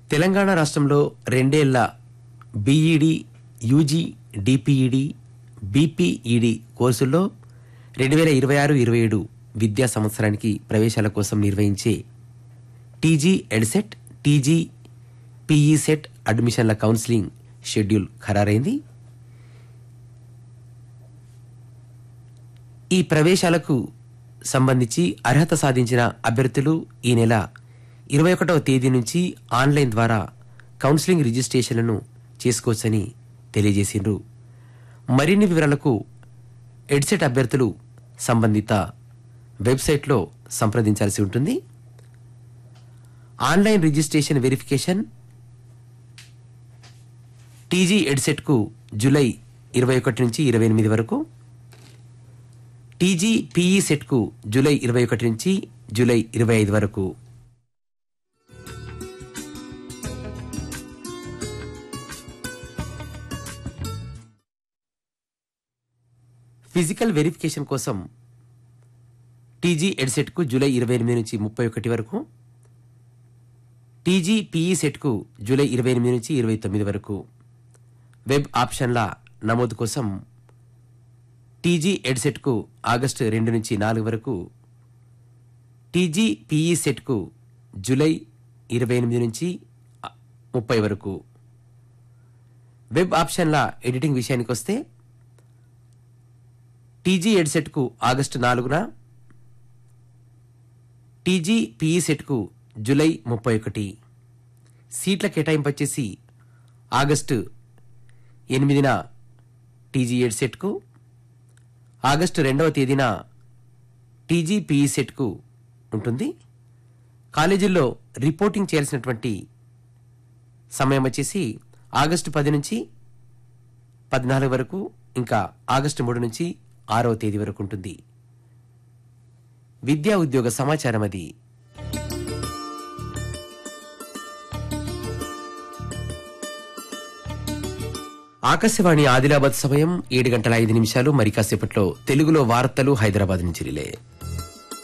తెలంగాణ రాష్ట్రంలో రెండేళ్ల BEd UG DPEd BPEd కోర్సుల్లో రెండు వేల ఇరవై ఆరు ఇరవై ఏడు విద్యా సంవత్సరానికి ప్రవేశాల కోసం నిర్వహించే TG EdCET TG PE CET అడ్మిషన్ల కౌన్సిలింగ్ షెడ్యూల్ ఖరారైంది ఈ ప్రవేశాలకు సంబంధించి అర్హత సాధించిన అభ్యర్థులు ఈ నెల ఇరవై ఒకటవ తేదీ నుంచి ఆన్లైన్ ద్వారా కౌన్సిలింగ్ రిజిస్ట్రేషన్లను చేసుకోవచ్చని తెలియజేసిండ్రు మరిన్ని వివరాలకు ఎడ్సెట్ అభ్యర్థులు సంబంధిత వెబ్సైట్లో సంప్రదించాల్సి ఉంటుంది ఆన్లైన్ రిజిస్ట్రేషన్ వెరిఫికేషన్ టీజీ ఎడ్సెట్కు జూలై ఇరవై ఒకటి నుంచి ఇరవై ఎనిమిది వరకు టీజీ పీఈ సెట్కు జూలై ఇరవై ఒకటి నుంచి జూలై ఇరవై ఐదు వరకు ఫిజికల్ వెరిఫికేషన్ కోసం టీజీ ఎడ్సెట్కు జూలై ఇరవై ఎనిమిది నుంచి ముప్పై ఒకటి వరకు టీజీ పీఈ సెట్కు జూలై ఇరవై ఎనిమిది నుంచి ఇరవై తొమ్మిది వరకు వెబ్ ఆప్షన్ల నమోదు కోసం టీజీ ఎడ్సెట్కు ఆగస్టు రెండు నుంచి నాలుగు వరకు టీజీ పీఈ సెట్కు జూలై ఇరవై ఎనిమిది నుంచి ఆ, ముప్పై వరకు వెబ్ ఆప్షన్ల ఎడిటింగ్ విషయానికి వస్తే టీజీ ఎడ్సెట్కు ఆగస్టు నాలుగున టీజీ పీఈ సెట్కు జూలై ముప్పై ఒకటి సీట్ల కేటాయింపు వచ్చేసి ఆగస్టు ఎనిమిదిన టీజీ ఎడ్ సెట్కు ఆగస్టు రెండవ తేదీన టీజీ పీఈ సెట్కు ఉంటుంది కాలేజీల్లో రిపోర్టింగ్ చేయాల్సినటువంటి సమయం వచ్చేసి ఆగస్టు పది నుంచి పద్నాలుగు వరకు ఇంకా ఆగస్టు మూడు నుంచి ఆరవ తేదీ వరకు ఉంటుంది విద్యా ఉద్యోగ సమాచారం అది ఆకాశవాణి ఆదిలాబాద్ సమయం ఏడు గంటల ఐదు నిమిషాలు మరి కాసేపట్లో తెలుగులో వార్తలు హైదరాబాద్ నుంచి రిలే